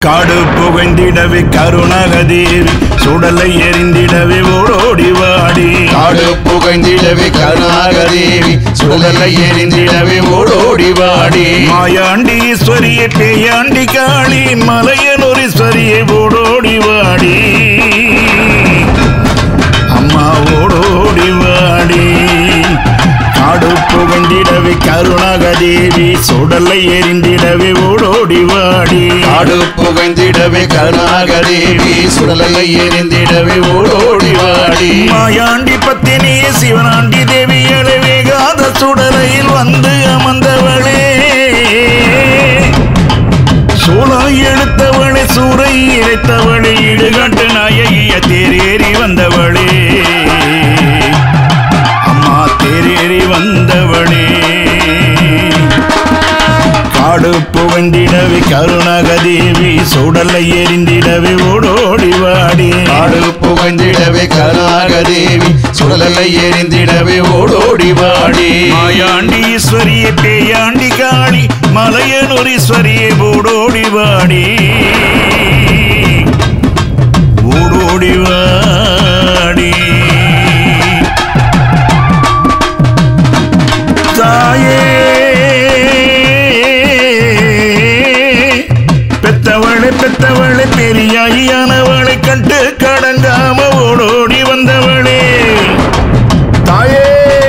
காடு புகைந்திடவே கருணாகதேவி சுடலை எரிந்திடவே ஓடோடி வாடி காடு புகைந்திடவே கருணாகதேவி சுடலை எரிந்திடவே ஓடோடி வாடி மாயாண்டி ஈஸ்வரியை பேயாண்டி காளி மலையனூரீஸ்வரியை ஓடோடி வாடி அம்மா ஓடோடி வாடி காடு புகண்டிடவே கருணாகதேவி சுடலை எரிந்திடவே ஓடோடி வாடி காடு புகைந்திடவே கருணாகதேவி சுடலை எரிந்திடவே ஓடோடி வாடி மாயாண்டி பத்தினியே சிவனாண்டி தேவியளை வேகாத சுடலையில் வந்து அமர்ந்தவளே சூழாய் எடுத்தவளே சூறை இறைத்தவளே இடுகாட்டு நாயகிய தேரேறி வந்தவளே அம்மா தேரேறி வந்தவளே காடு புகண்டிடவே கருணாகதேவி சுடலை எரிந்திடவே ஓடோடி வாடி காடு புகைந்திடவே கருணாகதேவி சுடலை எரிந்திடவே ஓடோடி வாடி மாயாண்டி ஈஸ்வரியை பேயாண்டி காளி மலையனூரீஸ்வரியை ஓடோடி வாடி ஓடோடி வாடி தாயே பெத்தவளை பெத்தவளை பெரியாயியானவளை கண்டு கடங்காம ஓடோடி வந்தவளே தாயே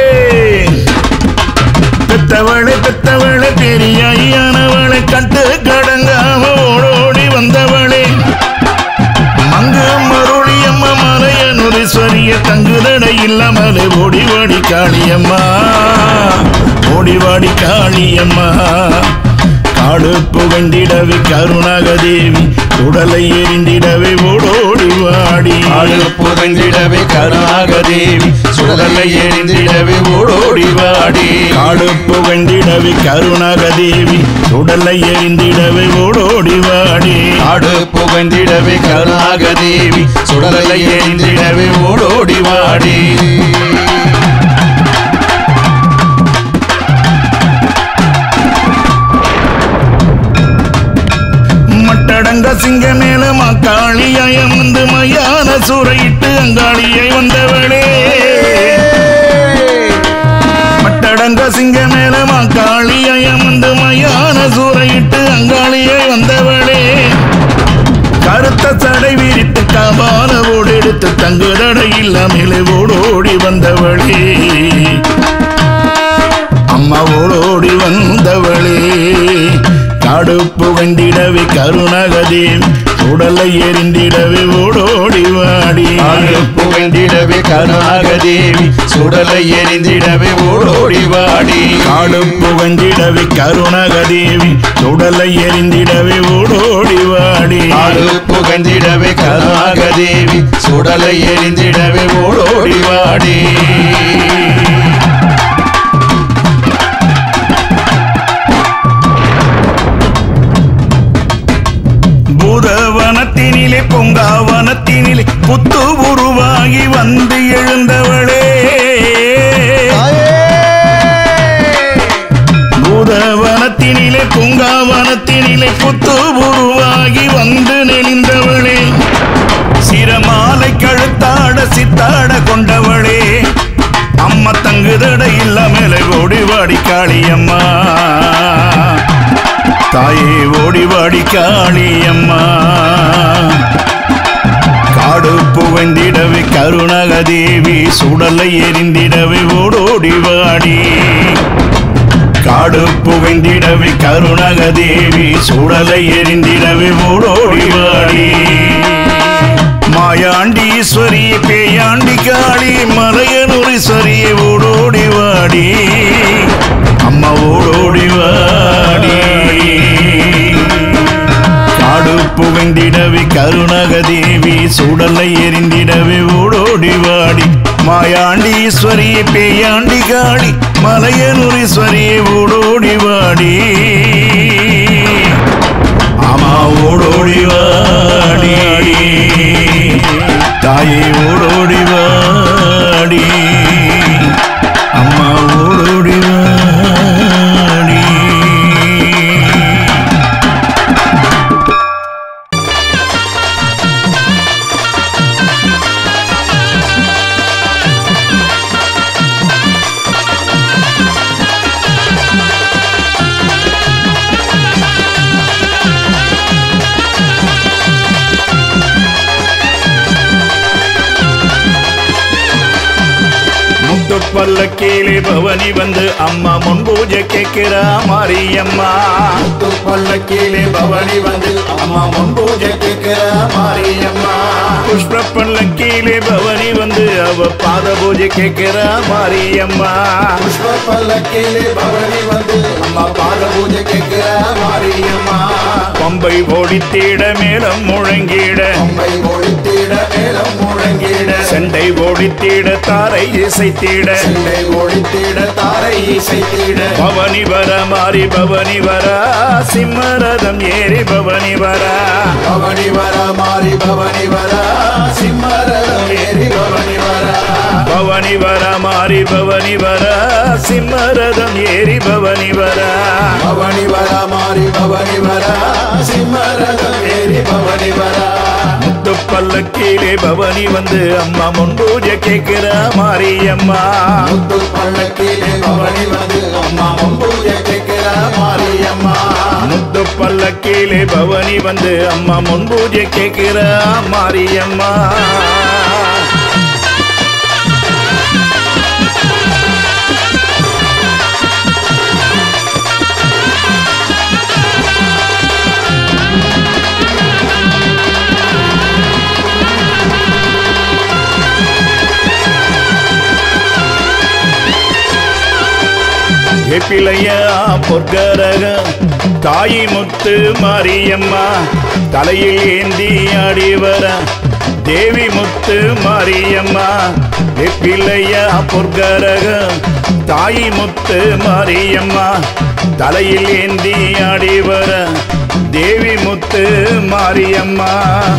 பெத்தவளை பெத்தவளை பெரியாயியானவளை கண்டு கடங்காம ஓடோடி வந்தவளே மங்கு மருளியம்மா மலையனுரீஸ்வரிய தங்குதடை இல்லாமலே ஓடிவாடி காளியம்மா ஓடிவாடி காளியம்மா காடு புகண்டிடவே கருணாகதேவி உடலை எரிந்திடவே ஓடோடி வாடி காடு புகைந்திடவே கருணாகதேவி சுடலை எரிந்திடவே ஓடோடி வாடி காடு புகண்டிடவே கருணாகதேவி உடலை எரிந்திடவே ஓடோடி வாடி காடு புகைந்திடவே கருணாகதேவி சுடலை எரிந்திடவே ஓடோடி வாடி மட்டடங்க சிங்க மேல மக்காளியாயம் வந்து மையான சூறையிட்டு அங்காளியை வந்தவளே மட்டடங்க சிங்க மேல மக்காளியாயம் வந்து மையான சூறையிட்டு அங்காளியை வந்தவளே கருத்த சடை விரித்து கபால ஓடெடுத்து தங்குதடை இல்லாமலே ஓடோடி வந்தவளே அம்மா ஓடோடி வந்தவளே காடு புகண்டிடவே கருணாகதேவி உடலை எரிந்திடவே ஓடோடி வாடி காடு புகைந்திடவே கருணாகதேவி சுடலை எரிந்திடவே ஓடோடி வாடி காடு புகண்டிடவே கருணாகதேவி உடலை எரிந்திடவே ஓடோடி வாடி காடு புகைந்திடவே கருணாகதேவி சுடலை எரிந்திடவே ஓடோடி வாடி பூதவனத்தினிலே பொங்காவனத்தினிலே புத்து உருவாகி வந்து எழுந்தவளே பூதவனத்தினிலே பூங்காவனத்தினிலே புத்து உருவாகி வந்து நெளிந்தவளே சிரமாலை கழுத்தாட சித்தாட கொண்டவளே அம்மா தங்குதட இல்லாமலே ஓடி வாடி காளியம்மா தாயே ஓடி வாடி காளியம்மா காடு புகைந்திடவே கருணாகதேவி சுடலை எரிந்திடவே ஓடோடி வாடி காடு புகைந்திடவே கருணாகதேவி சுடலை எரிந்திடவே ஓடோடி வாடி மாயாண்டி ஈஸ்வரி பேயாண்டி காளி மலையனூரீஸ்வரி ஓடோடி வாடி அம்மா ஓடோடி வாடி காடு புகைந்திடவே கருணாகதேவி சுடலை எரிந்திடவே ஓடோடி வாடி மாயாண்டி ஈஸ்வரி பேயாண்டி காளி மலையனூரீஸ்வரி ஓடோடி வாடி ஆமா ஓடோடி வாடி தாயே ஓடோடி வாடி அம்மா ஓடோடி வாடி பல்லக்கீழே பவனி வந்து அம்மா முன் பூஜை கேட்கிறா மாரியம்மா முத்து பல்லக்கிலே பவனி வந்து அம்மா முன் பூஜை கேட்கிற மாரியம்மா புஷ்ப பல்லக்கீழே பவனி வந்து அவ பாத பூஜை கேட்கிறா மாரியம்மா புஷ்ப பல்லக்கிலே பவனி வந்து அம்மா பாத பூஜை கேட்கிற மாரியம்மா பம்பை ஓடித்தீட மேலம் முழங்கிட அம்மை ஒழித்திட மேலம் முழங்கிட செண்டை ஓடித்தீட தாரை இசைத்தீட செல்லை ஒழித்திட தாரை இசைத்திட பவனி வர மாறி பவனி வர சிம்மரதம் ஏறி பவனி வர பவனி வர மாறி பவனி வர சிம்மரம் ஏறி பவனி வர பவனி வர மாறி பவனி வர சிம்மரதம் ஏறி பவனி வர பவனி வர மாறி பவனி வர சிம்மரம் ஏறி பவனி வர முத்து பல்லக்கீழே பவனி வந்து அம்மா முன் பூஜை கேட்கிற மாரியம்மா முத்து பல்லக்கிலே பவனி வந்து அம்மா முன்பூஜை கேட்கிற மாரியம்மா முத்து பல்லக்கீழே பவனி வந்து அம்மா முன் பூஜை கேட்கிற மாரியம்மா எப்பிலையா பொற்கரக தாயி முத்து மாரியம்மா தலையில் ஏந்தி ஆடி வர தேவி முத்து மாரியம்மா எப்பிலையா பொற்கரக தாயி முத்து மாரியம்மா தலையில் ஏந்தி ஆடி வர தேவி முத்து மாரியம்மா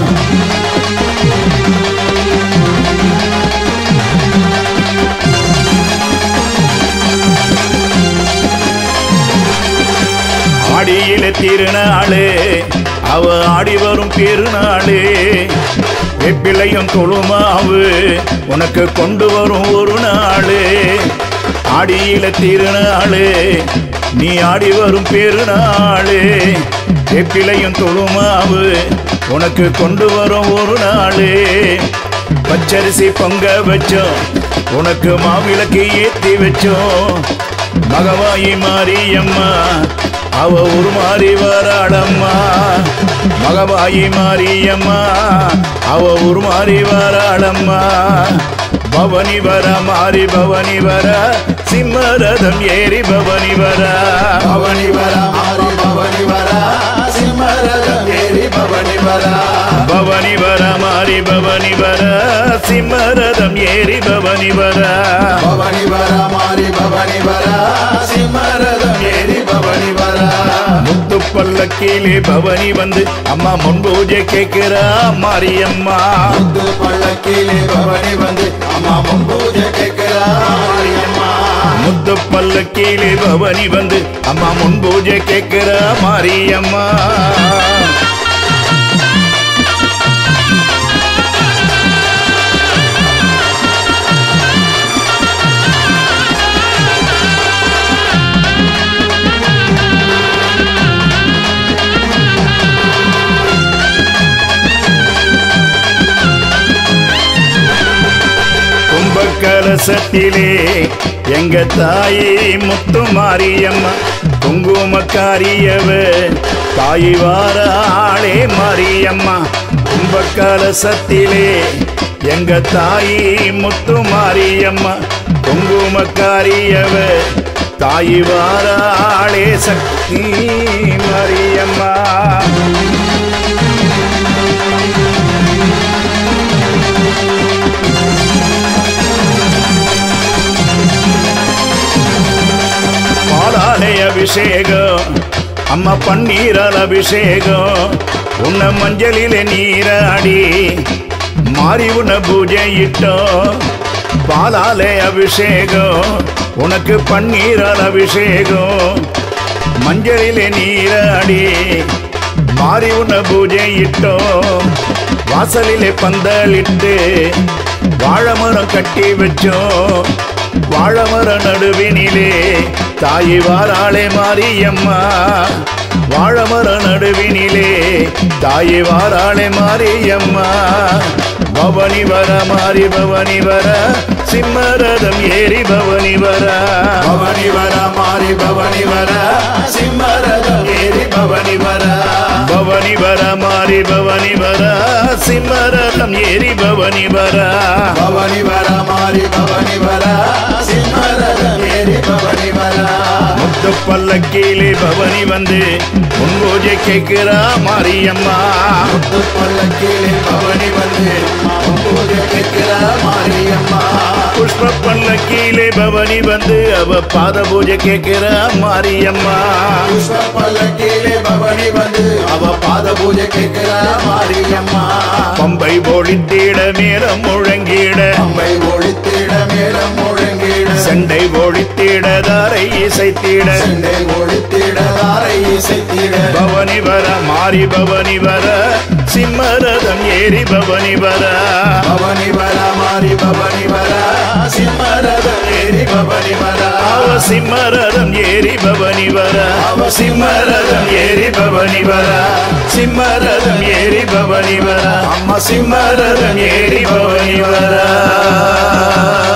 ஆடியில திருநாளே அவ ஆடி வரும் பெருநாளே வெப்பிலையும் தொழுமாவு உனக்கு கொண்டு வரும் ஒரு நாளே ஆடியில திருநாளே நீ ஆடி வரும் பெருநாளே வெப்பிலையும் தொழுமாவு உனக்கு கொண்டு வரும் ஒரு நாளே பச்சரிசி பொங்க வச்சோம் உனக்கு மாவிளக்கு ஏத்தி வச்சோம் மகவாயி மாரியம்மா அவ ஒரு மாறி வராளம்மா மகவாயி மாரியம்மா அவ ஒரு மாறி வராளம்மா பவனி வர மாறி பவனி வர சிம்மரதம் ஏறி பவனி வர பவனி வர மாறி பவனி வர சிம்மரம் ஏறி பவனி வர பவனி வர மாறி பவனி வர சிம்மரதம் ஏறி பவனி வர பவனி வர மாறி பவனி வர சிம்மரம் ஏறி பவனி வர முத்து பல்லக்கிலே பவனி வந்து அம்மா முன் பூஜை கேட்கிறா மாரியம்மா முத்து பல்லக்கிலே பவனி வந்து அம்மா முன்பூஜை கேட்கிற மாரியம்மா முத்து பல்லக்கிலே பவனி வந்து அம்மா முன் பூஜை கேட்கிறா மாரியம்மா கும்பகலசத்திலே எங்க தாயி முத்து மாரியம்மா குங்குமக்காரியவ தாயி வாராளே மாரியம்மா கும்பகலசத்திலே எங்க தாயி முத்து மாரியம்மா குங்குமக்காரியவ தாயி வாராளே சக்தி மாரியம்மா பாலாலே அபிஷேகம் அம்மா பன்னீரால் அபிஷேகம் உன்ன மஞ்சளிலே நீராடி மாறி உன்ன பூஜை இட்டோம் பாலாலே அபிஷேகம் உனக்கு பன்னீரால் அபிஷேகம் மஞ்சளிலே நீராடி மாறி உன்ன பூஜை இட்டோம் வாசலிலே பந்தலிட்டு வாழைமரம் கட்டி வச்சோம் வாழைமரம் நடுவினிலே தாயி வாராளே மாரியம்மா வாழைமரம் நடுவினிலே தாயி வாராளே மாரியம்மா பவனி வர மாறி பவனி வர சிம்மரதம் ஏறி பவனி வர பவனி வர மாறி பவனி வர சிம்மரதம் ஏறி பவனி வர பவனி வர மாறி பவனி வர சிம்மரதம் ஏறி பவனி வர பவனி வர மாறி பவனி வர சிம்மரதம் ஏறி பவனி வர முத்து பல்லக்கீழே பவனி வந்து உன் பூஜை கேட்கிறா மாரியம்மா முத்து பல்லக்கிலே பவனி வந்து பூஜை கேட்கிற மாரியம்மா புஷ்ப பல்லக்கீழே பவனி வந்து அவ பாத பூஜை கேட்கிறா மாரியம்மா புஷ்ப பல்லக்கிலே பவனி வந்து அவ பாத பூஜை கேட்கிற மாரியம்மா பம்பை ஒளித்திட மேலம் முழங்கிட அம்மை ஒழித்திட மேலம் முழங்கிட சண்டை ஒழித்திட தாரை இசைத்திட செண்டை ஒழித்திட தாரை இசைத்திட பவனி வர மாறி பவனி வர சிம்மரதம் ஏறி பவனி வர பவனி வர மாறி பவனி வர சிம்மரதம் ஏறி பவனி வர அவ சிம்மரதம் ஏறி பவனி வர அவ சிம்மரதம் ஏறி பவனி வர சிம்மரதம் ஏறி பவனி வர அம்மா சிம்மரதம் ஏறி பவனி வர